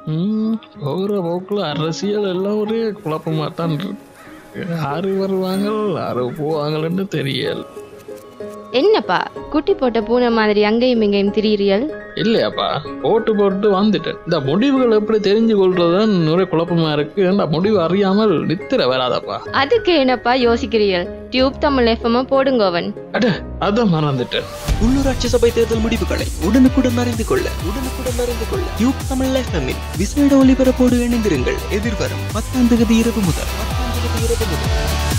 ம் போகிற போக்கில் அரசியல் எல்லாம் ஒரே குழப்பமாக தான் இருக்கு யாரு வருவாங்க யாரு போவாங்கன்னு தெரியல என்னப்பா குட்டி போட்ட பூனை மாதிரி அங்கேயும் இங்கேயும் திரியிறியல் இல்லையாப்பா போட்டு போட்டு வந்துட்டேன் இந்த முடிவுகள் எப்படி தெரிஞ்சு கொள்றதுதான் ஒரே குழப்பமா இருக்கு அந்த முடிவு அறியாமல் நித்திர வராதப்பா அதுக்கு என்னப்பா யோசிக்கிறீர்கள் டியூப் தமிழ் எஃப்எம் போடுங்கோவன் அட அதான் மறந்துட்டேன் உள்ளூராட்சி சபை தேர்தல் முடிவுகளை உடனுக்குடன் அறிந்து கொள்ள உடனுக்குடன் அறிந்து கொள்ள யூப் தமிழ் எஃப்எம்மில் விசேட ஒலிபரப்போடு இணைந்திருங்கள் எதிர்வரும் பத்தாம் தேதி இரவு முதல் பத்தாம் தேதி இரவு முதல்